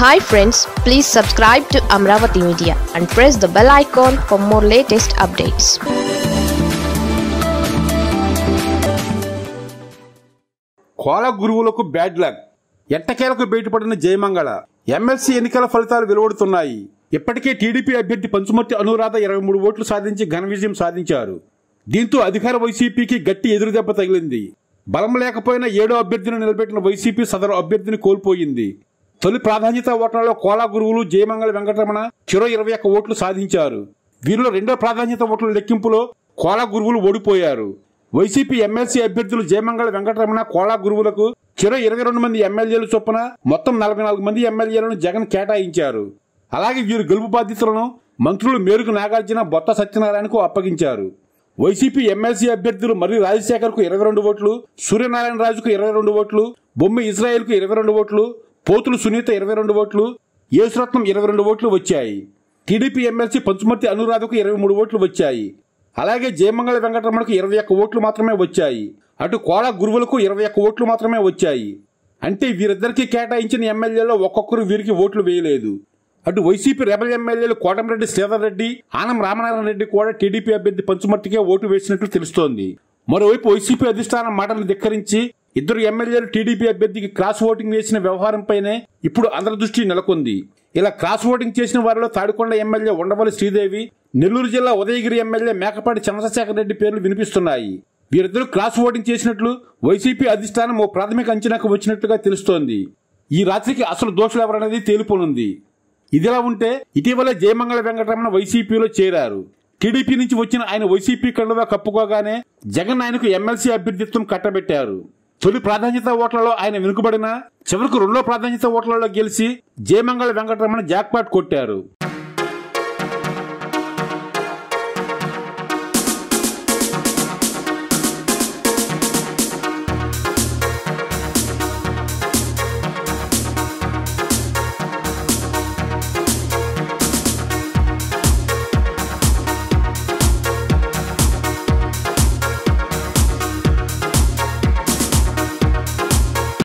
hi friends please subscribe to Amaravati media and press the bell icon for more latest updates కోల గురువులకు bad luck ఎట్టకేలకు బయటపడిన Jayamangala MLC ఎన్నికల ఫలితాలు వెలువడుతున్నాయి ఇప్పటికే టీడీపీ అభ్యర్థి పంచుమర్తి అనురాధ ఇరవై మూడు ఓట్లు సాధించి ఘన విజయం సాధించారు దీంతో అధికార వైసీపీకి గట్టి ఎదురుదెబ్బ తగిలింది బలం లేకపోయినా ఏడో అభ్యర్థిని నిలబెట్టిన వైసీపీ సదరు అభ్యర్థిని కోల్పోయింది తొలి ప్రాధాన్యత ఓట్లలో కోలా గురువులు జయమంగళ వెంకటరమణ చిరో ఇరవై ఒక్క ఓట్లు సాధించారు వీరిలో రెండో ప్రాధాన్యత ఓట్ల లెక్కింపులో కోలా గురువులు ఓడిపోయారు వైసీపీ ఎమ్మెల్సీ అభ్యర్థులు జయమంగళ వెంకటరమణ కోలా గురువులకు చిరో ఇరవై రెండు మంది ఎమ్మెల్యేలు చొప్పున మొత్తం నలభై నాలుగు మంది ఎమ్మెల్యేలను జగన్ కేటాయించారు అలాగే వీరు గెలుపు బాధ్యతలను మంత్రులు మేరుకు నాగార్జున బొత్త సత్యనారాయణకు అప్పగించారు వైసీపీ ఎమ్మెల్సీ అభ్యర్థులు మరి రాజశేఖర్ కు ఇరవై రెండు ఓట్లు సూర్యనారాయణ రాజుకు ఇరవై రెండు ఓట్లు బొమ్మి ఇజ్రాయెల్ కు ఇరవై రెండు ఓట్లు పోతులు సునీత ఇరవై రెండు ఓట్లు యేసురత్నం ఇరవై రెండు ఓట్లు వచ్చాయి టీడీపీ ఎమ్మెల్సీ పంచుమర్తి అనురాధకు ఇరవై మూడు ఓట్లు వచ్చాయి అలాగే జయమంగళ వెంకటరమణకు ఇరవై ఒక్క ఓట్లు మాత్రమే వచ్చాయి అటు కోడ గురువులకు ఇరవై ఒక్క ఓట్లు మాత్రమే వచ్చాయి అంటే వీరిద్దరికీ కేటాయించిన ఎమ్మెల్యేలో ఒక్కొక్కరు వీరికి ఓట్లు వేయలేదు అటు వైసీపీ రెబల్ ఎమ్మెల్యేలు కోటమిరెడ్డి శ్రీధర్ రెడ్డి ఆనం రామనారాయణ రెడ్డి కూడా టీడీపీ అభ్యర్థి పంచుమర్తికే ఓటు వేసినట్లు తెలుస్తోంది మరోవైపు వైసీపీ అధిష్టానం మాటలు ధిక్కరించి ఇద్దరు ఎమ్మెల్యేలు టీడీపీ అభ్యర్థికి క్రాస్ ఓటింగ్ వేసిన వ్యవహారంపైనే ఇప్పుడు అందరి దృష్టి నెలకొంది ఇలా క్రాస్ ఓటింగ్ చేసిన వారిలో తాడికొండ ఎమ్మెల్యే ఉండవల్లి శ్రీదేవి నెల్లూరు జిల్లా ఉదయగిరి ఎమ్మెల్యే మేకపాటి చంద్రశేఖర్ రెడ్డి పేర్లు వినిపిస్తున్నాయి వీరిద్దరూ క్రాస్ ఓటింగ్ చేసినట్లు వైసీపీ అధిష్టానం ఓ ప్రాథమిక అంచనాకు వచ్చినట్లుగా తెలుస్తోంది ఈ రాత్రికి అసలు దోషులు ఎవరనేది తేలిపోనుంది ఇదిలా ఉంటే ఇటీవలే జయమంగళ వెంకటరమణ వైసీపీలో చేరారు టీడీపీ నుంచి వచ్చిన ఆయన వైసీపీ కండువా కప్పుకోగానే జగన్ ఆయనకు ఎమ్మెల్సీ అభ్యర్థిత్వం కట్టబెట్టారు తొలి ప్రాధాన్యత ఓట్లలో ఆయన వెనుకబడిన చివరకు రెండో ప్రాధాన్యత ఓట్లలో గెలిచి జయమంగళ వెంకటరమణ జాక్పాట్ కొట్టారు